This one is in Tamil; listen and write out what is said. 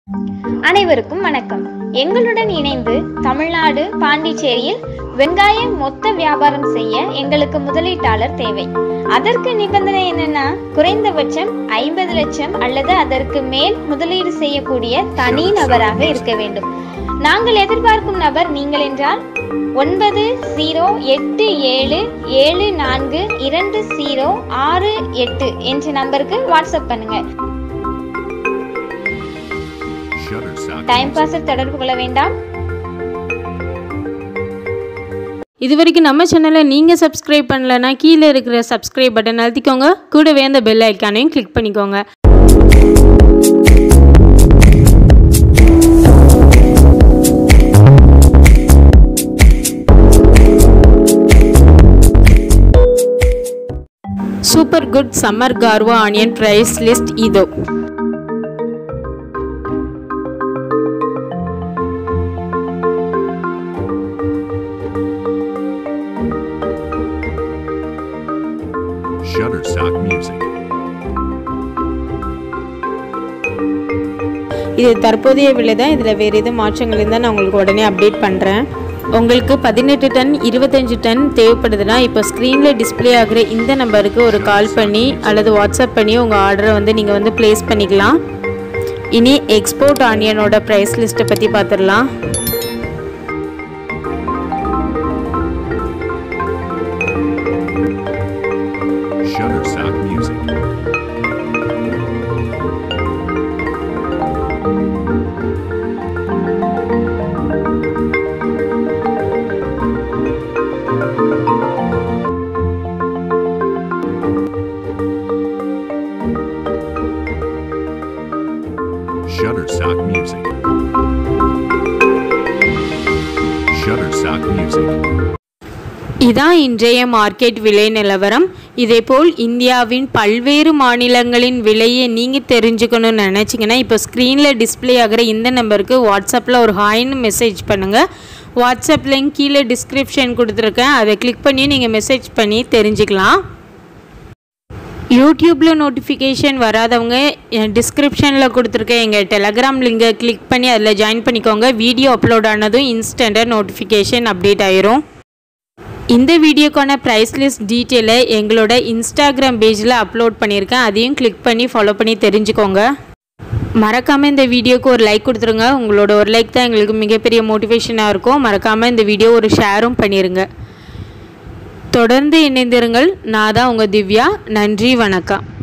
அனைவருக்கும் வணக்கம் எங்களுடன் இணைந்து தமிழ்நாடு பாண்டிச்சேரியில் வெங்காயம் மொத்த வியாபாரம் செய்ய எங்களுக்கு முதலீட்டாளர் தேவை அதற்கு நிபந்தனை என்னன்னா குறைந்தபட்சம் ஐம்பது லட்சம் அல்லது அதற்கு மேல் முதலீடு செய்யக்கூடிய தனி நபராக இருக்க வேண்டும் நாங்கள் எதிர்பார்க்கும் நபர் நீங்கள் என்றால் ஒன்பது ஜீரோ எட்டு ஏழு ஏழு நான்கு இரண்டு ஜீரோ ஆறு எட்டு என்ற நம்பருக்கு வாட்ஸ்அப் பண்ணுங்க Shutterstock டைம் பாஸில் தொடர்பு கொள்ள வேண்டாம் இது வரைக்கும் நம்ம சேனலை நீங்கள் சப்ஸ்கிரைப் பண்ணலனா கீழே இருக்கிற சப்ஸ்கிரைப் பட்டன் அழுத்திக்கோங்க கூடவே அந்த பெல் ஐக்கானையும் கிளிக் பண்ணிக்கோங்க சூப்பர் குட் சம்மர் கார்வா ஆனியன் ப்ரைஸ் லிஸ்ட் இதோ Shutterstock Music. இது தற்போதைய விலை தான் இதில் வேறு எதுவும் மாற்றங்கள் இருந்தால் நான் உங்களுக்கு உடனே அப்டேட் பண்ணுறேன் உங்களுக்கு பதினெட்டு டன் இருபத்தஞ்சு டன் தேவைப்படுதுன்னா இப்போ ஸ்க்ரீனில் டிஸ்ப்ளே ஆகிற இந்த நம்பருக்கு ஒரு கால் பண்ணி அல்லது வாட்ஸ்அப் பண்ணி உங்கள் ஆர்டரை வந்து நீங்கள் வந்து ப்ளேஸ் பண்ணிக்கலாம் இனி எக்ஸ்போர்ட் ஆனியனோட ப்ரைஸ் லிஸ்ட்டை பற்றி பார்த்துடலாம் Shutterstock Music. Shutterstock Music. Shutterstock Music. இதான் இன்றைய மார்க்கெட் விலை நிலவரம் இதேபோல் இந்தியாவின் பல்வேறு மாநிலங்களின் விலையை நீங்கள் தெரிஞ்சுக்கணும்னு நினச்சிங்கன்னா இப்போ ஸ்க்ரீனில் டிஸ்ப்ளே ஆகிற இந்த நம்பருக்கு வாட்ஸ்அப்பில் ஒரு ஹாய்னு மெசேஜ் பண்ணுங்கள் வாட்ஸ்அப் லிங்க் கீழே டிஸ்கிரிப்ஷன் கொடுத்துருக்கேன் அதை கிளிக் பண்ணி நீங்கள் மெசேஜ் பண்ணி தெரிஞ்சுக்கலாம் யூடியூப்பில் நோட்டிஃபிகேஷன் வராதவங்க டிஸ்கிரிப்ஷனில் கொடுத்துருக்க எங்கள் டெலகிராம் லிங்கை கிளிக் பண்ணி அதில் ஜாயின் பண்ணிக்கோங்க வீடியோ அப்லோட் ஆனதும் இன்ஸ்டண்ட்டாக நோட்டிஃபிகேஷன் அப்டேட் ஆயிரும் இந்த வீடியோக்கான ப்ரைஸ் லிஸ்ட் டீட்டெயிலை எங்களோட இன்ஸ்டாகிராம் பேஜில் அப்லோட் பண்ணியிருக்கேன் அதையும் கிளிக் பண்ணி ஃபாலோ பண்ணி தெரிஞ்சுக்கோங்க மறக்காமல் இந்த வீடியோக்கு ஒரு லைக் கொடுத்துருங்க உங்களோட ஒரு லைக் தான் எங்களுக்கு மிகப்பெரிய மோட்டிவேஷனாக இருக்கும் மறக்காமல் இந்த வீடியோ ஒரு ஷேரும் பண்ணிடுங்க தொடர்ந்து இணைந்திருங்கள் நான் தான் உங்கள் திவ்யா நன்றி வணக்கம்